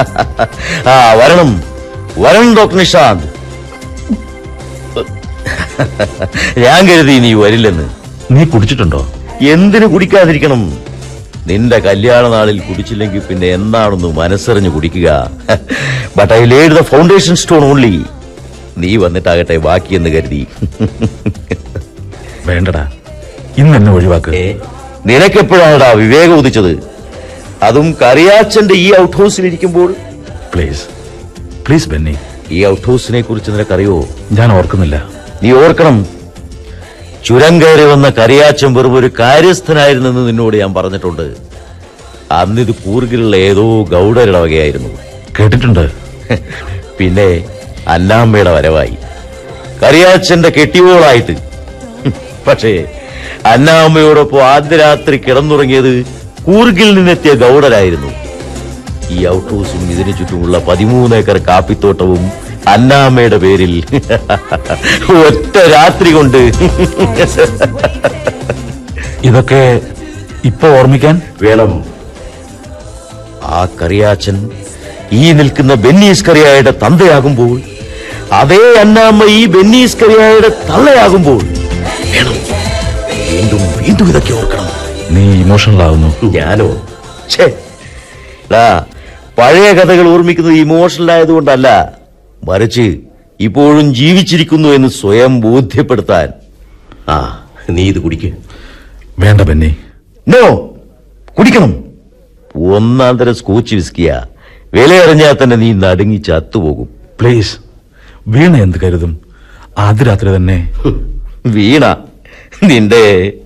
ആ വരണം വരണം ഡോക്ടർ നിഷാന്ത് ഞാൻ കരുതി നീ വരില്ലെന്ന് നീ കുടിച്ചിട്ടുണ്ടോ എന്തിനു കുടിക്കാതിരിക്കണം നിന്റെ കല്യാണ നാളിൽ കുടിച്ചില്ലെങ്കിൽ പിന്നെ എന്നാണെന്ന് മനസ്സറിഞ്ഞ് കുടിക്കുക but I laid the foundation stone only നീ വന്നിട്ടാകട്ടെ ബാക്കിയെന്ന് കരുതി വേണ്ടടാ ഇന്ന് എന്നെ ഒഴിവാക്ക് നിനക്കെപ്പോഴാണടാ വിവേകം ഉദിച്ചത് അതും കറിയാച്ചന്റെ ഈ ഔട്ട് ഹൗസിൽ ഇരിക്കുമ്പോൾ പ്ലീസ് പ്ലീസ് ബെന്നി ഈ ഔട്ട് ഹൗസിനെ കുറിച്ച് നിനക്കറിയോ ഞാൻ ഓർക്കുന്നില്ല നീ ഓർക്കണം ചുരം കയറി വന്ന കറിയാച്ചൻ വെറും ഒരു കാര്യസ്ഥനായിരുന്നെന്ന് നിന്നോട് ഞാൻ പറഞ്ഞിട്ടുണ്ട് അന്നിത് കൂർഗിലുള്ള ഏതോ ഗൗഡരുടെ വകയായിരുന്നു കേട്ടിട്ടുണ്ട് പിന്നെ അന്നാമ്മയുടെ വരവായി കറിയാച്ചന്റെ കെട്ടിയോളായിട്ട് പക്ഷേ അന്നാമ്മയോടൊപ്പം ആദ്യ രാത്രി കിടന്നുറങ്ങിയത് കൂർഗിൽ നിന്നെത്തിയ ഗൗഡരായിരുന്നു ഈ ഔട്ട് ഹൗസും ഇതിനു ചുറ്റുമുള്ള പതിമൂന്ന് ഏക്കർ കാപ്പിത്തോട്ടവും അന്നാമ്മയുടെ പേരിൽ ഒറ്റ രാത്രി കൊണ്ട് ഇതൊക്കെ ഇപ്പൊ ഓർമ്മിക്കാൻ വേണം ആ കറിയാച്ചൻ ഈ നിൽക്കുന്ന ബെന്നീസ് കറിയായുടെ തന്തയാകുമ്പോൾ അതേ അന്നാമ്മ ഈ ബെന്നീസ് കറിയായുടെ തള്ളയാകുമ്പോൾ വേണം വീണ്ടും വീണ്ടും ഇതൊക്കെ ഓർക്കണം നീ ഇമോഷണൽ ആവുന്നു ഞാനോ ഛേ ഡാ, പഴയ കഥകൾ ഓർമ്മിക്കുന്നത് ഇമോഷണൽ ആയതുകൊണ്ടല്ല മറിച്ച് ഇപ്പോഴും ജീവിച്ചിരിക്കുന്നു എന്ന് സ്വയം ബോധ്യപ്പെടുത്താൻ ആ നീ ഇത് കുടിക്ക് വേണ്ട ബെന്നി നോ കുടിക്കണം ഒന്നാം തരം സ്കോച്ച് വിസ്കിയ വിലയറിഞ്ഞാൽ തന്നെ നീ നടുങ്ങി ചത്തുപോകും പ്ലീസ് വീണ എന്ത് കരുതും ആദ്യ രാത്രി തന്നെ വീണ നിന്റെ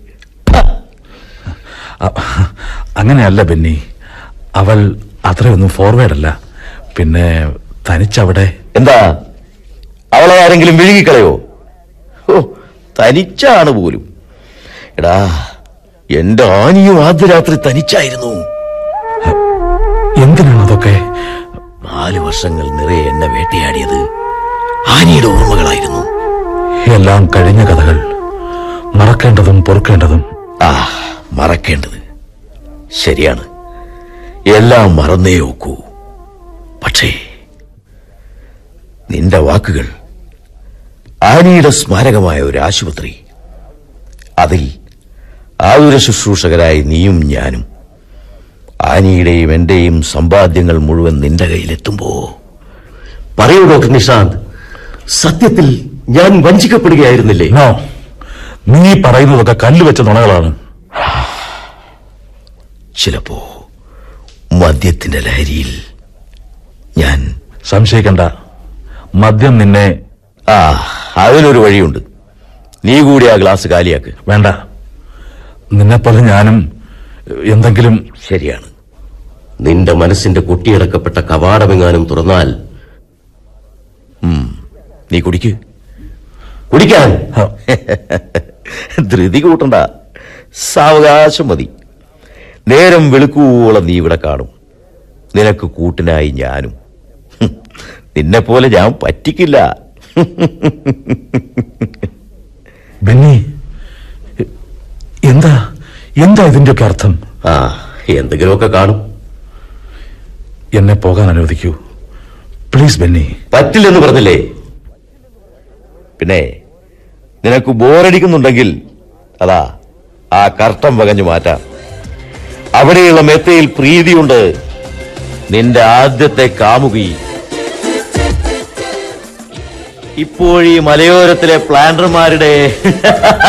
അ- അങ്ങനെയല്ല ബെന്നി അവൾ അത്രയൊന്നും ഫോർവേഡ് അല്ല പിന്നെ തനിച്ചവിടെ എന്താ അവളെ ആരെങ്കിലും വിഴുങ്ങിക്കളയോ ഓ തനിച്ചാണ് പോലും എടാ എന്റെ ആനിയും ആദ്യ രാത്രി തനിച്ചായിരുന്നു എന്തിനാണ് അതൊക്കെ നാല് വർഷങ്ങൾ നിറയെ എന്നെ വേട്ടയാടിയത് ആനിയുടെ ഓർമ്മകളായിരുന്നു എല്ലാം കഴിഞ്ഞ കഥകൾ മറക്കേണ്ടതും പൊറുക്കേണ്ടതും ആ മറക്കേണ്ടത് ശരിയാണ് എല്ലാം മറന്നേ ഒക്കൂ പക്ഷേ നിന്റെ വാക്കുകൾ ആനിയുടെ സ്മാരകമായ ഒരു ആശുപത്രി അതിൽ ആതുര ശുശ്രൂഷകരായി നീയും ഞാനും ആനിയുടെയും എന്റെയും സമ്പാദ്യങ്ങൾ മുഴുവൻ നിന്റെ കയ്യിലെത്തുമ്പോ പറയൂ ഡോക്ടർ നിഷാന്ത് സത്യത്തിൽ ഞാൻ വഞ്ചിക്കപ്പെടുകയായിരുന്നില്ലേ നോ നീ പറയുന്നതൊക്കെ കല്ല് വെച്ച നുണകളാണ് ചിലപ്പോ മദ്യത്തിന്റെ ലഹരിയിൽ ഞാൻ സംശയിക്കണ്ട മദ്യം നിന്നെ ആ അതിനൊരു വഴിയുണ്ട് നീ കൂടി ആ ഗ്ലാസ് കാലിയാക്ക് വേണ്ട നിന്നെപ്പോലെ ഞാനും എന്തെങ്കിലും ശരിയാണ് നിന്റെ മനസ്സിന്റെ കൊട്ടിയടക്കപ്പെട്ട കവാടമെങ്ങാനും തുറന്നാൽ ഉം, നീ കുടിക്ക് കുടിക്കാൻ ഹ, ധൃതി കൂട്ടണ്ട സാവകാശം മതി നേരം വെളുക്കുവോളം നീ ഇവിടെ കാണും നിനക്ക് കൂട്ടിനായി ഞാനും ഹും, നിന്നെപ്പോലെ ഞാൻ പറ്റിക്കില്ല ബെന്നി എന്താ എന്താ ഇതിന്റെയൊക്കെ അർത്ഥം ആ എന്തെങ്കിലുമൊക്കെ കാണും എന്നെ പോകാൻ അനുവദിക്കൂ പ്ലീസ് ബെന്നി പറ്റില്ലെന്ന് പറഞ്ഞില്ലേ പിന്നെ നിനക്ക് ബോറടിക്കുന്നുണ്ടെങ്കിൽ അതാ ആ കർട്ടം വകഞ്ഞു മാറ്റാം അവിടെയുള്ള മെത്തയിൽ പ്രീതിയുണ്ട് നിന്റെ ആദ്യത്തെ കാമുകി ഇപ്പോഴീ മലയോരത്തിലെ പ്ലാന്റർമാരുടെ